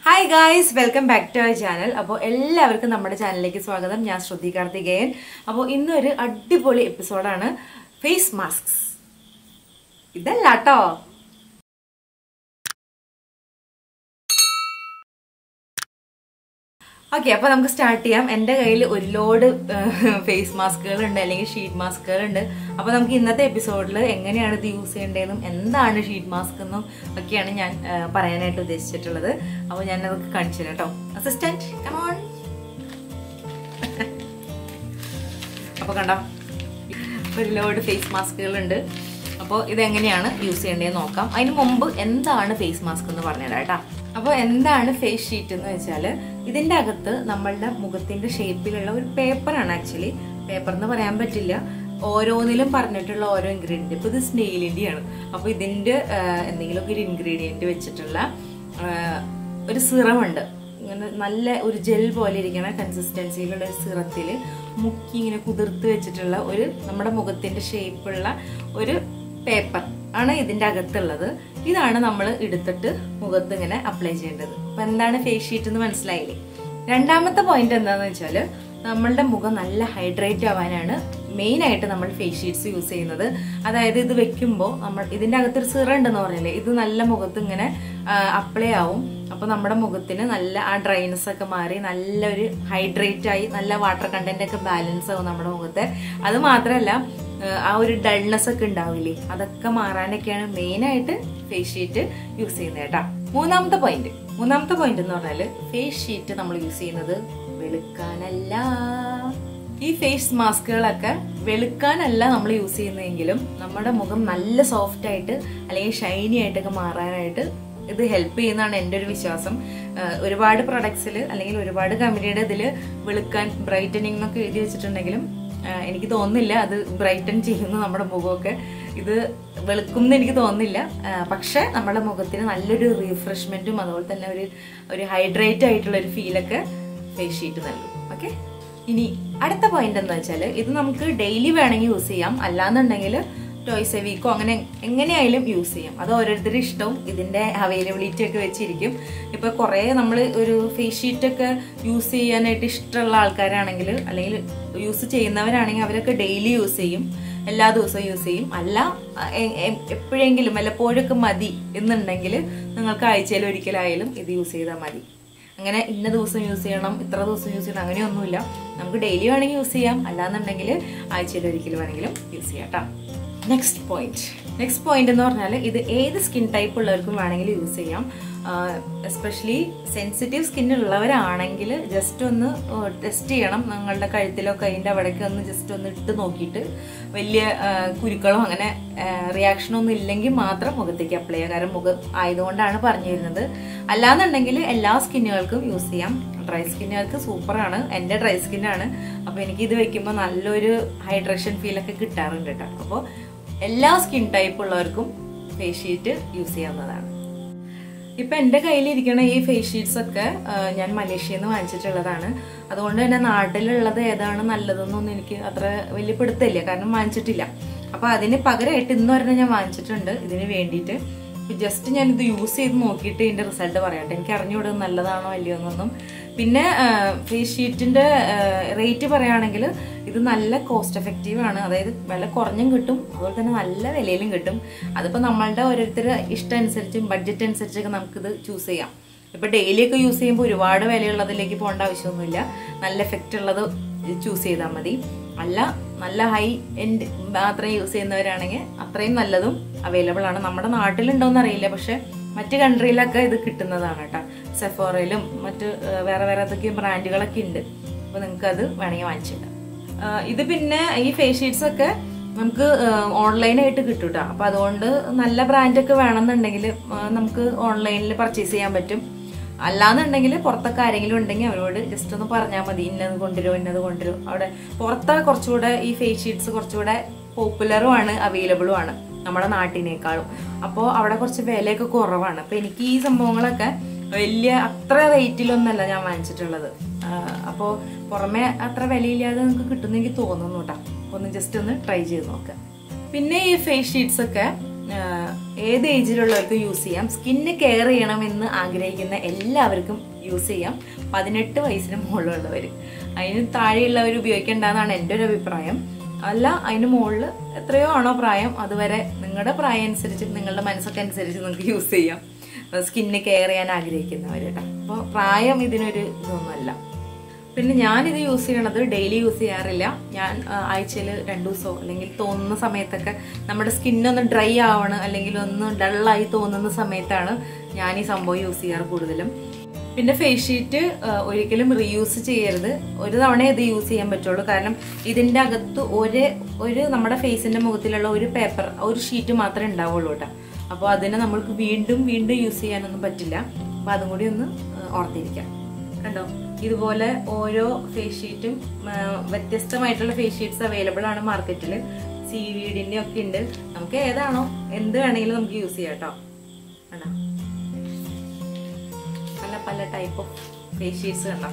Hi guys welcome back to our channel അപ്പോൾ എല്ലാവർക്കും നമ്മുടെ ചാനലിലേക്ക് സ്വാഗതം ഞാൻ ശ്രുതി കാർത്തികേയൻ അപ്പോൾ ഇന്നൊരു അടിപൊളി എപ്പിസോഡാണ് ഫേസ് മാസ്ക്സ് ഇതല്ല കേട്ടോ ഓക്കെ അപ്പോൾ നമുക്ക് സ്റ്റാർട്ട് ചെയ്യാം എൻ്റെ കയ്യിൽ ഒരു ലോഡ് ഫേസ് മാസ്കുകൾ ഉണ്ട് അല്ലെങ്കിൽ ഷീറ്റ് മാസ്കുകൾ ഉണ്ട് അപ്പോൾ നമുക്ക് ഇന്നത്തെ എപ്പിസോഡിൽ എങ്ങനെയാണ് ഇത് യൂസ് ചെയ്യേണ്ടതെന്നും എന്താണ് ഷീറ്റ് മാസ്ക് എന്നും ഒക്കെയാണ് ഞാൻ ആ, പറയാനായിട്ട് ഉദ്ദേശിച്ചിട്ടുള്ളത് അപ്പോൾ ഞാൻ അതൊക്കെ കാണിച്ചു തരാം കേട്ടോ അസിസ്റ്റന്റ് കമോൺ അപ്പോൾ കണ്ടോ ഒരു ലോഡ് ഫേസ് മാസ്കുകൾ ഉണ്ട് അപ്പോൾ ഇതെങ്ങനെയാണ് യൂസ് ചെയ്യേണ്ടതെന്ന് നോക്കാം അതിന് മുമ്പ് എന്താണ് ഫേസ് മാസ്ക് എന്ന് പറഞ്ഞുതരാം കേട്ടോ അപ്പോൾ എന്താണ് ഫേസ് ഷീറ്റ് എന്ന് വെച്ചാൽ ഇതിൻ്റെ അകത്ത് നമ്മളുടെ മുഖത്തിൻ്റെ ഷേപ്പിലുള്ള ഒരു പേപ്പറാണ് ആക്ച്വലി പേപ്പർ എന്ന് പറയാൻ പറ്റില്ല ഓരോന്നിലും പറഞ്ഞിട്ടുള്ള ഓരോ ഇൻഗ്രീഡിയൻറ്റ് ഇപ്പോൾ ഇത് സ്നെയിലിൻ്റെയാണ് അപ്പോൾ ഇതിൻ്റെ എന്തെങ്കിലുമൊക്കെ ഒരു ഇൻഗ്രീഡിയൻറ്റ് വെച്ചിട്ടുള്ള ആ, ഒരു സിറമുണ്ട് ഇങ്ങനെ നല്ല ഒരു ജെൽ പോലെ ഇരിക്കണ കൺസിസ്റ്റൻസിയിലുള്ള ഒരു സിറത്തിൽ മുക്കി ഇങ്ങനെ കുതിർത്ത് വെച്ചിട്ടുള്ള ഒരു നമ്മുടെ മുഖത്തിന്റെ ഷേപ്പുള്ള ഒരു പേപ്പർ ആണ് ഇതിന്റെ അകത്തുള്ളത് ഇതാണ് നമ്മൾ എടുത്തിട്ട് മുഖത്ത് ഇങ്ങനെ അപ്ലൈ ചെയ്യേണ്ടത് അപ്പൊ എന്താണ് ഫേസ് ഷീറ്റ് എന്ന് മനസ്സിലായില്ലേ രണ്ടാമത്തെ പോയിന്റ് എന്താണെന്ന് വെച്ചാൽ നമ്മളുടെ മുഖം നല്ല ഹൈഡ്രേറ്റ് ആവാനാണ് മെയിൻ ആയിട്ട് നമ്മൾ ഫേസ് ഷീറ്റ്സ് യൂസ് ചെയ്യുന്നത് അതായത് ഇത് വെക്കുമ്പോൾ നമ്മൾ ഇതിൻ്റെ അകത്തൊരു സിറ ഉണ്ടെന്ന് പറഞ്ഞില്ലേ ഇത് നല്ല മുഖത്ത് ഇങ്ങനെ അപ്ലൈ ആവും അപ്പോൾ നമ്മുടെ മുഖത്തിന് നല്ല ആ ഡ്രൈനസ് ഒക്കെ മാറി നല്ലൊരു ഹൈഡ്രേറ്റ് ആയി നല്ല വാട്ടർ കണ്ടന്റ് ഒക്കെ ബാലൻസ് ആവും നമ്മുടെ മുഖത്തെ അത് മാത്രമല്ല ആ ഒരു ഡൾനെസ് ഒക്കെ ഉണ്ടാവില്ലേ അതൊക്കെ മാറാനൊക്കെയാണ് മെയിൻ ആയിട്ട് ഫേസ് ഷീറ്റ് യൂസ് ചെയ്യുന്നത് കേട്ടോ മൂന്നാമത്തെ പോയിന്റ് മൂന്നാമത്തെ പോയിന്റ് എന്ന് പറഞ്ഞാൽ ഫേസ് ഷീറ്റ് നമ്മൾ യൂസ് ചെയ്യുന്നത് വെളുക്കാനല്ല ഈ ഫേസ് മാസ്കുകളൊക്കെ വെളുക്കാനല്ല നമ്മൾ യൂസ് ചെയ്യുന്നതെങ്കിലും നമ്മുടെ മുഖം നല്ല സോഫ്റ്റ് ആയിട്ട് അല്ലെങ്കിൽ ഷൈനി ആയിട്ടൊക്കെ മാറാനായിട്ട് ഇത് ഹെൽപ്പ് ചെയ്യുന്നതാണ് എൻ്റെ ഒരു വിശ്വാസം ആഹ് ഒരുപാട് പ്രൊഡക്ട്സിൽ അല്ലെങ്കിൽ ഒരുപാട് കമ്പനിയുടെ ഇതിൽ വെളുക്കാൻ ബ്രൈറ്റനിങ് എന്നൊക്കെ എഴുതി വെച്ചിട്ടുണ്ടെങ്കിലും ആഹ് എനിക്ക് തോന്നുന്നില്ല അത് ബ്രൈറ്റൻ ചെയ്യുന്നു നമ്മുടെ മുഖമൊക്കെ ഇത് വെളുക്കും എന്ന് എനിക്ക് തോന്നുന്നില്ല ആഹ് പക്ഷെ നമ്മുടെ മുഖത്തിന് നല്ലൊരു റീഫ്രഷ്മെന്റും അതുപോലെ തന്നെ ഒരു ഒരു ഹൈഡ്രേറ്റ് ആയിട്ടുള്ള ഒരു ഫീലൊക്കെ ഫേസ് ഷീറ്റ് നൽകും ഓക്കെ ഇനി അടുത്ത പോയിന്റ് എന്താ വെച്ചാൽ ഇത് നമുക്ക് ഡെയിലി വേണമെങ്കിൽ യൂസ് ചെയ്യാം അല്ലാന്നുണ്ടെങ്കിൽ ടോയ്സ് എ വീക്കോ അങ്ങനെ എങ്ങനെയായാലും യൂസ് ചെയ്യാം അത് ഓരോരുത്തരുടെ ഇഷ്ടവും ഇതിന്റെ അവൈലബിലിറ്റി ഒക്കെ വെച്ചിരിക്കും ഇപ്പൊ കുറേ നമ്മൾ ഒരു ഫേസ് ഷീറ്റ് ഒക്കെ യൂസ് ചെയ്യാനായിട്ട് ഇഷ്ടമുള്ള ആൾക്കാരാണെങ്കിൽ അല്ലെങ്കിൽ യൂസ് ചെയ്യുന്നവരാണെങ്കിൽ അവരൊക്കെ ഡെയിലി യൂസ് ചെയ്യും എല്ലാ ദിവസവും യൂസ് ചെയ്യും അല്ല എ- എ- എപ്പോഴെങ്കിലും വല്ലപ്പോഴൊക്കെ മതി എന്നുണ്ടെങ്കിൽ നിങ്ങൾക്ക് ആഴ്ചയിൽ ഒരിക്കലായാലും ഇത് യൂസ് ചെയ്താൽ മതി അങ്ങനെ ഇന്ന ദിവസം യൂസ് ചെയ്യണം ഇത്ര ദിവസം യൂസ് ചെയ്യണം അങ്ങനെയൊന്നുമില്ല നമുക്ക് ഡെയിലി വേണമെങ്കിൽ യൂസ് ചെയ്യാം അല്ലാന്നുണ്ടെങ്കിൽ ആഴ്ചയിൽ ഒരിക്കൽ വേണമെങ്കിലും യൂസ് ചെയ്യാം കേട്ടോ നെക്സ്റ്റ് പോയിന്റ് നെക്സ്റ്റ് പോയിന്റ് എന്ന് പറഞ്ഞാൽ ഇത് ഏത് സ്കിൻ ടൈപ്പ് ഉള്ളവർക്കും വേണമെങ്കിൽ യൂസ് ചെയ്യാം എസ്പെഷ്യലി സെൻസിറ്റീവ് സ്കിൻ ഉള്ളവരാണെങ്കിൽ ജസ്റ്റ് ഒന്ന് ടെസ്റ്റ് ചെയ്യണം നിങ്ങളുടെ കഴുത്തിലോ കൈൻ്റെ അവിടേക്ക് ഒന്ന് ജസ്റ്റ് ഒന്ന് ഇട്ട് നോക്കിയിട്ട് വലിയ ആ, കുരുക്കളോ അങ്ങനെ റിയാക്ഷനോ ഒന്നും ഇല്ലെങ്കിൽ മാത്രം മുഖത്തേക്ക് അപ്ലൈ ചെയ്യാം കാരണം മുഖം ആയതുകൊണ്ടാണ് പറഞ്ഞു തരുന്നത് അല്ലാന്നുണ്ടെങ്കിൽ എല്ലാ സ്കിന്നുകൾക്കും യൂസ് ചെയ്യാം ഡ്രൈ സ്കിന്നുകൾക്ക് സൂപ്പറാണ് എൻ്റെ ഡ്രൈ സ്കിന്നാണ് അപ്പോൾ എനിക്ക് ഇത് വെക്കുമ്പോൾ നല്ലൊരു ഹൈഡ്രേഷൻ ഫീലൊക്കെ കിട്ടാറുണ്ട് കേട്ടോ അപ്പോൾ എല്ലാ സ്കിൻ ടൈപ്പ് ഉള്ളവർക്കും ഫേസ് ഷീറ്റ് യൂസ് ചെയ്യാവുന്നതാണ് ഇപ്പൊ എന്റെ കയ്യിലിരിക്കുന്ന ഈ ഫേസ് ഷീറ്റ്സ് ഒക്കെ ആ, ഞാൻ മലേഷ്യയിൽ നിന്ന് വാങ്ങിച്ചിട്ടുള്ളതാണ് അതുകൊണ്ട് തന്നെ നാട്ടിലുള്ളത് ഏതാണ് നല്ലതെന്നൊന്നും എനിക്ക് അത്ര വലിയ പിടുത്തില്ല കാരണം വാങ്ങിച്ചിട്ടില്ല അപ്പൊ അതിന് പകരമായിട്ട് ഇന്ന് പറഞ്ഞാൽ ഞാൻ വാങ്ങിച്ചിട്ടുണ്ട് ഇതിന് വേണ്ടിയിട്ട് ജസ്റ്റ് ഞാൻ ഇത് യൂസ് ചെയ്ത് നോക്കിയിട്ട് ഇതിന്റെ റിസൾട്ട് പറയാട്ടെ എനിക്ക് അറിഞ്ഞുകൂടെ ഇത് നല്ലതാണോ അല്ലയോ എന്നൊന്നും പിന്നെ ഫേസ് ഷീറ്റിന്റെ റേറ്റ് പറയുകയാണെങ്കിൽ ഇത് നല്ല കോസ്റ്റ് എഫക്റ്റീവ് ആണ് അതായത് വില കുറഞ്ഞും കിട്ടും അതുപോലെ തന്നെ നല്ല വിലയിലും കിട്ടും അതിപ്പോൾ നമ്മളുടെ ഓരോരുത്തരുടെ ഇഷ്ടം അനുസരിച്ചും ബഡ്ജറ്റ് അനുസരിച്ചൊക്കെ നമുക്കിത് ചൂസ് ചെയ്യാം ഇപ്പൊ ഡെയിലി ഒക്കെ യൂസ് ചെയ്യുമ്പോൾ ഒരുപാട് വിലയുള്ളതിലേക്ക് പോകേണ്ട ആവശ്യമൊന്നുമില്ല നല്ല എഫക്റ്റ് ഉള്ളത് ചൂസ് ചെയ്താൽ മതി അല്ല നല്ല ഹൈ എൻഡ് മാത്രം യൂസ് ചെയ്യുന്നവരാണെങ്കിൽ അത്രയും നല്ലതും അവൈലബിൾ ആണ് നമ്മുടെ നാട്ടിലുണ്ടോയെന്ന് അറിയില്ല പക്ഷെ മറ്റ് കൺട്രിയിലൊക്കെ ഇത് കിട്ടുന്നതാണ് കേട്ടോ സെഫോറയിലും മറ്റ് ആ, വേറെ വേറെ ഏതൊക്കെ ബ്രാൻഡുകളൊക്കെ ഉണ്ട് അപ്പോൾ നിങ്ങൾക്ക് അത് വേണമെങ്കിൽ വാങ്ങിച്ചിട്ട് ഇത് പിന്നെ ഈ ഫേസ് ഷീറ്റ്സ് ഒക്കെ നമുക്ക് ഓൺലൈനായിട്ട് കിട്ടും കേട്ടോ അപ്പോൾ അതുകൊണ്ട് നല്ല ബ്രാൻഡൊക്കെ വേണമെന്നുണ്ടെങ്കിൽ ആ, നമുക്ക് ഓൺലൈനിൽ പർച്ചേസ് ചെയ്യാൻ പറ്റും അല്ലാന്നുണ്ടെങ്കിൽ പുറത്തൊക്കെ ആരെങ്കിലും ഉണ്ടെങ്കിൽ അവരോട് ജസ്റ്റ് ഒന്ന് പറഞ്ഞാൽ മതി ഇന്നത് കൊണ്ടുവരും ഇന്നത് കൊണ്ടുവരും അവിടെ പുറത്ത് കുറച്ചുകൂടെ ഈ ഫേസ് ഷീറ്റ്സ് കുറച്ചുകൂടെ പോപ്പുലറും ആണ് അവൈലബിളും ആണ് നമ്മുടെ നാട്ടിനേക്കാളും അപ്പോൾ അവിടെ കുറച്ച് വിലയൊക്കെ കുറവാണ് അപ്പോൾ എനിക്ക് ഈ സംഭവങ്ങളൊക്കെ വലിയ അത്ര റേറ്റിലൊന്നല്ല ഞാൻ വാങ്ങിച്ചിട്ടുള്ളത് അപ്പോൾ പുറമെ അത്ര വിലയില്ലാതെ നിങ്ങൾക്ക് കിട്ടുമെന്ന് എനിക്ക് തോന്നുന്നു കേട്ടോ ഒന്ന് ജസ്റ്റ് ഒന്ന് ട്രൈ ചെയ്ത് നോക്കുക പിന്നെ ഈ ഫേസ് ഷീറ്റ്സ് ഒക്കെ ഏത് ഏജിലുള്ളവർക്കും യൂസ് ചെയ്യാം സ്കിന്ന് കെയർ ചെയ്യണമെന്ന് ആഗ്രഹിക്കുന്ന എല്ലാവർക്കും യൂസ് ചെയ്യാം പതിനെട്ട് വയസ്സിന് മുകളിലുള്ളവർ അതിന് താഴെയുള്ളവർ ഉപയോഗിക്കേണ്ടതെന്നാണ് എൻ്റെ ഒരു അഭിപ്രായം അല്ല അതിന് മുകളിൽ എത്രയോ ആണോ പ്രായം അതുവരെ നിങ്ങളുടെ പ്രായം അനുസരിച്ച് നിങ്ങളുടെ മനസ്സൊക്കെ അനുസരിച്ച് നിങ്ങൾക്ക് യൂസ് ചെയ്യാം സ്കിന്ന് കെയർ ചെയ്യാൻ ആഗ്രഹിക്കുന്നവർ കേട്ടോ അപ്പോൾ പ്രായം ഇതിനൊരു ഇതൊന്നുമല്ല പിന്നെ ഞാനിത് യൂസ് ചെയ്യണത് ഡെയിലി യൂസ് ചെയ്യാറില്ല ഞാൻ ആഴ്ചയിൽ രണ്ട് ദിവസമോ അല്ലെങ്കിൽ തോന്നുന്ന സമയത്തൊക്കെ നമ്മുടെ സ്കിന്നൊന്ന് ഡ്രൈ ആവണം അല്ലെങ്കിൽ ഒന്ന് ഡള്ളായി തോന്നുന്ന സമയത്താണ് ഞാൻ ഈ സംഭവം യൂസ് ചെയ്യാറ് കൂടുതലും പിന്നെ ഫേസ് ഷീറ്റ് ഒരിക്കലും റീയൂസ് ചെയ്യരുത് ഒരു തവണ ഇത് യൂസ് ചെയ്യാൻ പറ്റുള്ളൂ കാരണം ഇതിന്റെ അകത്ത് ഒരു ഒരു നമ്മുടെ ഫേസിന്റെ മുഖത്തിലുള്ള ഒരു പേപ്പർ ഒരു ഷീറ്റ് മാത്രമേ ഉണ്ടാവുള്ളൂ കേട്ടോ അപ്പോൾ അതിനെ നമ്മൾക്ക് വീണ്ടും വീണ്ടും യൂസ് ചെയ്യാനൊന്നും പറ്റില്ല അപ്പോൾ അതും കൂടി ഒന്ന് ആ, ഓർത്തിരിക്കാം കണ്ടോ ഇതുപോലെ ഓരോ ഫേസ് ഷീറ്റും ആ, വ്യത്യസ്തമായിട്ടുള്ള ഫേസ് ഷീറ്റ്സ് അവൈലബിൾ ആണ് മാർക്കറ്റിൽ സീ വീഡിന്റെ ഒക്കെ ഉണ്ട് നമുക്ക് ഏതാണോ എന്ത് വേണമെങ്കിലും നമുക്ക് യൂസ് ചെയ്യാം കേട്ടോ കണ്ടോ പല പല ടൈപ്പ് ഓഫ് ഫേസ് ഷീറ്റ്സ് കണ്ടോ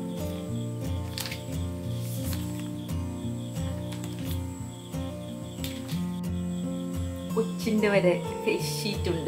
കൊച്ചിന്റെ വരെ ഫേസ് ഷീറ്റ് ഉണ്ട്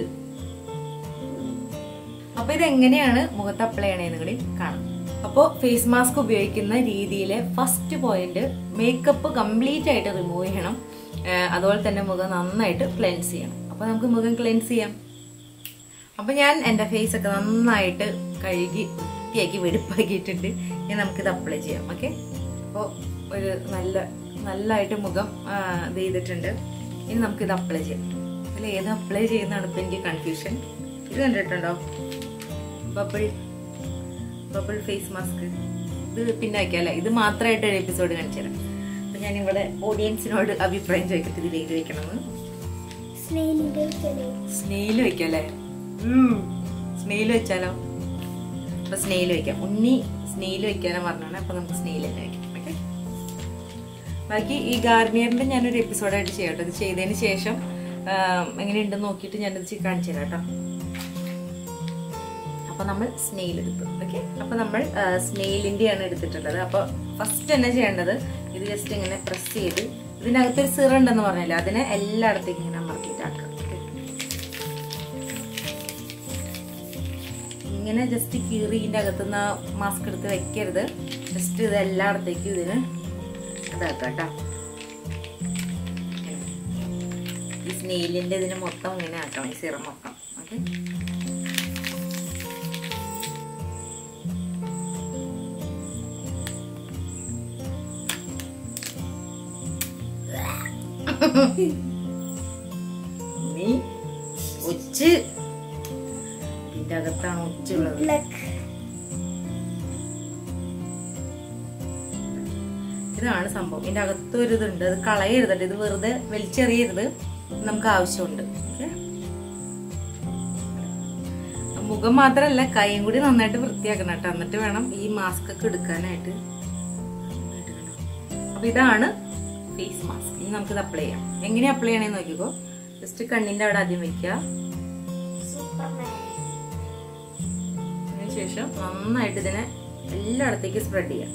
അപ്പൊ ഇതെങ്ങനെയാണ് മുഖത്ത് അപ്ലൈ ചെയ്യണേന്ന് കൂടി കാണാം അപ്പോൾ ഫേസ് മാസ്ക് ഉപയോഗിക്കുന്ന രീതിയിലെ ഫസ്റ്റ് പോയിന്റ് മേക്കപ്പ് കംപ്ലീറ്റ് ആയിട്ട് റിമൂവ് ചെയ്യണം ഏഹ് അതുപോലെ തന്നെ മുഖം നന്നായിട്ട് ക്ലെൻസ് ചെയ്യണം അപ്പൊ നമുക്ക് മുഖം ക്ലെൻസ് ചെയ്യാം അപ്പൊ ഞാൻ എൻ്റെ ഫേസ് ഒക്കെ നന്നായിട്ട് കഴുകി വൃത്തിയാക്കി വെടുപ്പാക്കിയിട്ടുണ്ട് ഇനി നമുക്കിത് അപ്ലൈ ചെയ്യാം ഓക്കെ അപ്പോൾ ഒരു നല്ല നല്ലതായിട്ട് മുഖം ആ, ഇത് ചെയ്തിട്ടുണ്ട് ഇനി നമുക്കിത് അപ്ലൈ ചെയ്യാം അതിൽ ഏത് അപ്ലൈ ചെയ്യുന്നതാണ് ഇപ്പം എനിക്ക് കൺഫ്യൂഷൻ ഇത് കണ്ടിട്ടുണ്ടോ ബബിൾ ബബിൾ ഫേസ് മാസ്ക് ഇത് പിന്നെ വയ്ക്കാം അല്ലേ ഇത് മാത്രമായിട്ട് ഒരു എപ്പിസോഡ് കാണിച്ചു തരാം അപ്പം ഞാൻ ഇവിടെ ഓഡിയൻസിനോട് അഭിപ്രായം ചോദിക്കട്ടെ ഇതിൽ ഏത് വെക്കണമെന്ന് സ്നെയിലിന്റെ വെക്കലേ സ്നെയിൽ വെക്കാം അല്ലേ സ്നെയിൽ വെച്ചാലോ അപ്പൊ സ്നെയിൽ വെക്കാം ഉണ്ണി സ്നെയിൽ വെക്കാനാ പറഞ്ഞാണ് അപ്പൊ നമുക്ക് സ്നെയിൽ തന്നെ വെക്കാം ഓക്കെ ബാക്കി ഈ ഗാർണിയറിന്റെ ഞാനൊരു എപ്പിസോഡായിട്ട് ചെയ്യാം കേട്ടോ ഇത് ചെയ്തതിന് ശേഷം ആം, എങ്ങനെയുണ്ടെന്ന് നോക്കിയിട്ട് ഞാനിത് ചെ- കാണിച്ചു തരാം കേട്ടോ അപ്പൊ നമ്മൾ സ്നെയിൽ എടുത്തു ഓക്കെ അപ്പൊ നമ്മൾ സ്നെയിലിന്റെ ആണ് എടുത്തിട്ടുള്ളത് അപ്പൊ ഫസ്റ്റ് തന്നെ ചെയ്യേണ്ടത് ഇത് ജസ്റ്റ് ഇങ്ങനെ പ്രസ് ചെയ്ത് ഇതിനകത്തൊരു സിറ ഉണ്ടെന്ന് പറഞ്ഞില്ല അതിനെ എല്ലായിടത്തേക്കും ഇങ്ങനെ അമർത്തിയിട്ടാക്കുക okay? ഇങ്ങനെ ജസ്റ്റ് കീറി ഇതിന്റെ അകത്തുനിന്ന് മാസ്ക് എടുത്ത് വെക്കരുത് ജസ്റ്റ് ഇത് എല്ലായിടത്തേക്കും ഇതിന് അതാക്കാം കേട്ടോ ഈ സ്നെയിലിന്റെ ഇതിന് മൊത്തം ഇങ്ങനെ ആക്കണം ഈ സിറം മൊത്തം ഓക്കെ നീ ഒച്ച് ഇതിന്റെ അകത്താണ് ഒച്ചുള്ളത് ലക്ക് ഇതാണ് സംഭവം ഇതിന്റെ അകത്ത് ഒരു ഇതുണ്ട് അത് കളയരുത് കേട്ടോ. ഇത് വെറുതെ വലിച്ചെറിയരുത് ഇത് നമുക്ക് ആവശ്യമുണ്ട് ഓക്കേ? മുഖം മാത്രല്ല കൈയും കൂടി നന്നായിട്ട് വൃത്തിയാക്കണം കേട്ടോ എന്നിട്ട് വേണം ഈ മാസ്ക് ഒക്കെ എടുക്കാനായിട്ട് നന്നായിട്ട് വേണം. അപ്പൊ ഇതാണ് ഫേസ് മാസ്ക് ഇനി നമുക്കിത് അപ്ലൈ ചെയ്യാം എങ്ങനെ അപ്ലൈ ചെയ്യണേന്ന് നോക്കിക്കോ ജസ്റ്റ് കണ്ണിന്റെ അവിടെ ആദ്യം വെക്കുക സൂപ്പർമാൻ അതിനുശേഷം നന്നായിട്ട് ഇതിനെ എല്ലായിടത്തേക്കും സ്പ്രെഡ് ചെയ്യാം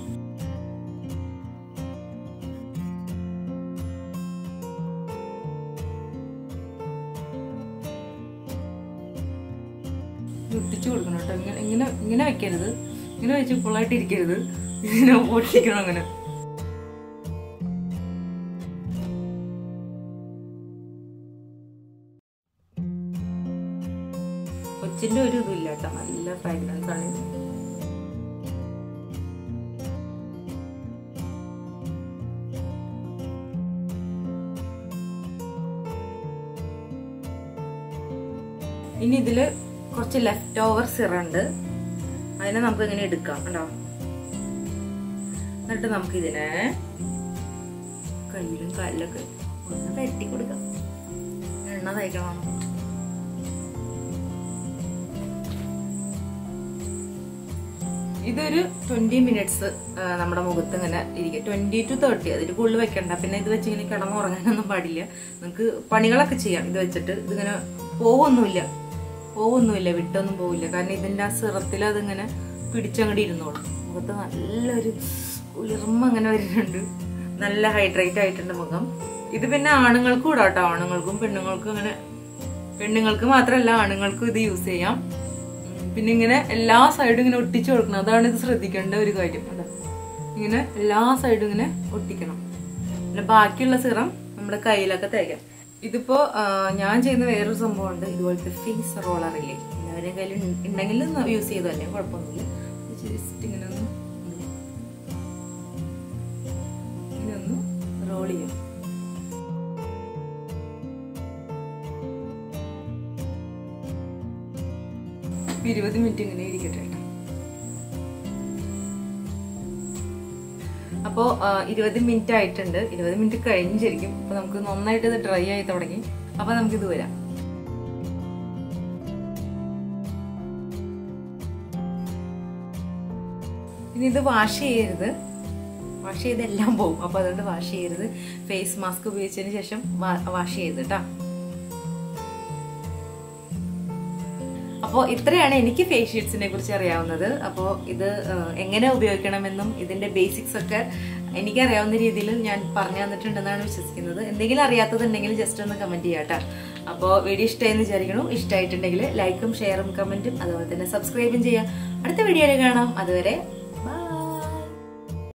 ഒട്ടിച്ചു കൊടുക്കണം കേട്ടോ ഇങ്ങനെ ഇങ്ങനെ ഇങ്ങനെ വെക്കരുത് ഇങ്ങനെ വെച്ച് ഫുള്ളായിട്ട് ഇരിക്കരുത് ഇങ്ങനെ ഒട്ടിക്കണം അങ്ങനെ കൊച്ചിന്റെ ഒരു ഇതില്ല കേട്ടോ നല്ല ഫ്രാഗ്രൻസ് ആണ് ഇത് ഇനി ഇതില് കുറച്ച് ലെഫ്റ്റ് ഓവർ സിറുണ്ട് അതിനെ നമുക്ക് ഇങ്ങനെ എടുക്കാം കണ്ടോ എന്നിട്ട് നമുക്ക് ഇതിനെ കയ്യിലും കാലിലൊക്കെ ഒന്ന് പരട്ടി കൊടുക്കാം എണ്ണ തയ്ക്കണം ഇതൊരു ട്വന്റി മിനിറ്റ്സ് നമ്മുടെ മുഖത്ത് ഇങ്ങനെ ഇരിക്കും ട്വന്റി ടു തേർട്ടി അതിൽ കൂടുതൽ വെക്കണ്ട പിന്നെ ഇത് വെച്ച് ഇങ്ങനെ കിടന്ന് ഉറങ്ങാനൊന്നും പാടില്ല നമുക്ക് പണികളൊക്കെ ചെയ്യാം ഇത് വെച്ചിട്ട് ഇതിങ്ങനെ പോവൊന്നുമില്ല പോവൊന്നുമില്ല വിട്ടൊന്നും പോവില്ല കാരണം ഇതിന്റെ ആ സിറത്തിൽ അതിങ്ങനെ പിടിച്ചങ്ങോട്ട് ഇരുന്നോളും മുഖത്ത് നല്ലൊരു കുളിർമ അങ്ങനെ വരുന്നുണ്ട് നല്ല ഹൈഡ്രേറ്റ് ആയിട്ടുണ്ട് മുഖം ഇത് പിന്നെ ആണുങ്ങൾക്കും ഇടാം കേട്ടോ ആണുങ്ങൾക്കും പെണ്ണുങ്ങൾക്കും അങ്ങനെ പെണ്ണുങ്ങൾക്ക് മാത്രമല്ല ആണുങ്ങൾക്കും ഇത് യൂസ് ചെയ്യാം ഉം, പിന്നെ ഇങ്ങനെ എല്ലാ സൈഡും ഇങ്ങനെ ഒട്ടിച്ചു കൊടുക്കണം അതാണ് ഇത് ശ്രദ്ധിക്കേണ്ട ഒരു കാര്യം അതാ ഇങ്ങനെ എല്ലാ സൈഡും ഇങ്ങനെ ഒട്ടിക്കണം പിന്നെ ബാക്കിയുള്ള സിറം നമ്മുടെ കയ്യിലൊക്കെ തേക്കാം ഇതിപ്പോ ആ, ഞാൻ ചെയ്യുന്ന വേറൊരു സംഭവമുണ്ട് ഇതുപോലത്തെ ഫേസ് റോളർ ഇല്ലേ എല്ലാവരുടെയും കയ്യിൽ ഉണ്ടെങ്കിൽ യൂസ് ചെയ്ത് തന്നെ കുഴപ്പമൊന്നുമില്ല ജസ്റ്റ് ഇങ്ങനെ ഒന്ന് ഇങ്ങനെ ഒന്ന് റോൾ ചെയ്യും ഇപ്പൊ ഇരുപത് മിനിറ്റ് ഇങ്ങനെ ഇരിക്കട്ടെ കേട്ടോ അപ്പോൾ ഇരുപത് മിനിറ്റ് ആയിട്ടുണ്ട് ഇരുപത് മിനിറ്റ് കഴിഞ്ഞിരിക്കും അപ്പോൾ നമുക്ക് നന്നായിട്ട് ഇത് ഡ്രൈ ആയി തുടങ്ങി അപ്പോൾ നമുക്കിത് വരാം ഇനി ഇത് വാഷ് ചെയ്യരുത് വാഷ് ചെയ്തെല്ലാം പോകും അപ്പോൾ അതുകൊണ്ട് വാഷ് ചെയ്യരുത് ഫേസ് മാസ്ക് ഉപയോഗിച്ചതിന് ശേഷം വാഷ് ചെയ്ത് കേട്ടോ അപ്പോൾ ഇത്രയാണ് എനിക്ക് ഫേസ് ഷീറ്റ്സിനെ കുറിച്ച് അറിയാവുന്നത് അപ്പോൾ ഇത് ആ, എങ്ങനെ ഉപയോഗിക്കണമെന്നും ഇതിന്റെ ബേസിക്സ് ഒക്കെ എനിക്കറിയാവുന്ന രീതിയിൽ ഞാൻ പറഞ്ഞു തന്നിട്ടുണ്ടെന്നാണ് വിശ്വസിക്കുന്നത് എന്തെങ്കിലും അറിയാത്തതുണ്ടെങ്കിൽ ജസ്റ്റ് ഒന്ന് കമന്റ് ചെയ്യാം കേട്ടോ അപ്പോൾ വീഡിയോ ഇഷ്ടമായെന്ന് വിചാരിക്കണം ഇഷ്ടമായിട്ടുണ്ടെങ്കിൽ ലൈക്കും ഷെയറും കമന്റും അതുപോലെ തന്നെ സബ്സ്ക്രൈബും ചെയ്യാം അടുത്ത വീഡിയോയിൽ കാണാം അതുവരെ ബൈ